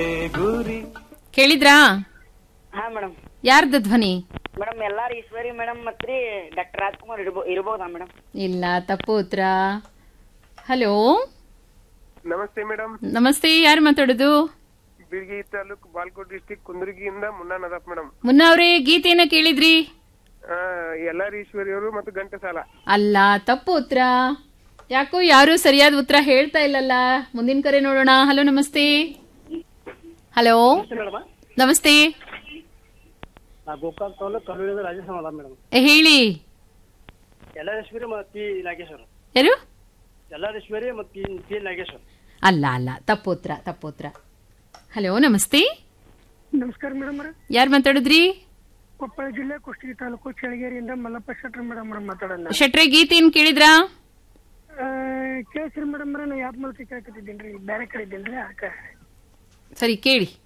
ಕೇಳಿದ್ರಾ ಹಾ ಮೇಡಮ್ ಯಾರ್ದ ಧ್ವನಿ ಮೇಡಮ್ ಎಲ್ಲಾರು ಈಶ್ವರಿ ಮೇಡಮ್ ಮತ್ರಿ ಡಾಕ್ಟರ್ ರಾಜ್ಕುಮಾರ್ ಇರ್ಬೋ ಇರ್ಬೋದಾ ಮೇಡಮ್ ಇಲ್ಲ ತಪ್ಪು ಉತ್ತರ ಹಲೋ ನಮಸ್ತೆ ಮೇಡಮ್ ನಮಸ್ತೆ ಯಾರು ಮಾತಾಡೋದು ಬಿಳ್ಗಿ ತಾಲೂಕ್ ಬಾಲ್ಕೋಟ್ ಡಿಸ್ಟಿಕ್ ಕುಂದರ್ಗಿಯಿಂದ ಮುನ್ನಾ ನದಾಫ್ ಮೇಡಮ್ ಮುನ್ನ ಅವರೇ ಗೀತೆನ ಕೇಳಿದ್ರಿ ಎಲ್ಲಾರ್ ಈಶ್ವರಿಯವರು ಮತ್ತು ಗಂಟಸಾಲ ಅಲ್ಲ ತಪ್ಪು ಉತ್ತರ ಯಾಕೋ ಯಾರು ಸರಿಯಾದ ಉತ್ತರ ಹೇಳ್ತಾ ಇಲ್ಲಲ್ಲ ಮುಂದಿನ ಕರೆ ನೋಡೋಣ ಹಲೋ ನಮಸ್ತೆ ಹಲೋ ನಮಸ್ತೆ ಗೋಕಾಕ್ ತಾಲೂಕ್ ಕಲ್ಲೂರಿಯಿಂದ ರಾಜೇಶ್ ಅದ ಮೇಡಮ್ ಏ, ಹೇಳಿ ಎಲ್ಲರೇಶ್ವರಿ ಮತ್ತು ಪಿ ನಾಗೇಶ್ವರ ಯಾರು ಎಲ್ಲರೇಶ್ವರಿ ಮತ್ತು ಪಿ ಪಿ ನಾಗೇಶ್ವರ ಅಲ್ಲ ಅಲ್ಲ ತಪ್ಪು ಉತ್ತರ ತಪ್ಪು ಉತ್ತರ ಹಲೋ ನಮಸ್ತೆ ನಮಸ್ಕಾರ ಮೇಡಮ್ ಅವ್ರೆ ಯಾರು ಮಾತಾಡಿದ್ರಿ ಕೊಪ್ಪಳ ಜಿಲ್ಲೆ ಕುಷ್ಟಗಿ ತಾಲೂಕು ಚಳಗೇರಿಯಿಂದ ಮಲ್ಲಪ್ಪ ಶೆಟ್ರ್ ಮೇಡಮ್ ಅವ್ರ ಮಾತಾಡೋಣ ಶೆಟ್ರೆ ಗೀತೆ ಏನ್ ಕೇಳಿದ್ರಾ ಕೇಳ್ಸ್ರಿ ಮೇಡಮ್ ಅವ್ರೆ ನಾ ಯಾಪ್ ಮೂಲಕ ಕೇಳ್ಕತ್ತಿದ್ದೀನಿ ಬೇರೆ ಕಡೆ ಇದ್ದೀನಿ ಅದಕ್ಕೆ ಸರಿ ಕೇಳಿ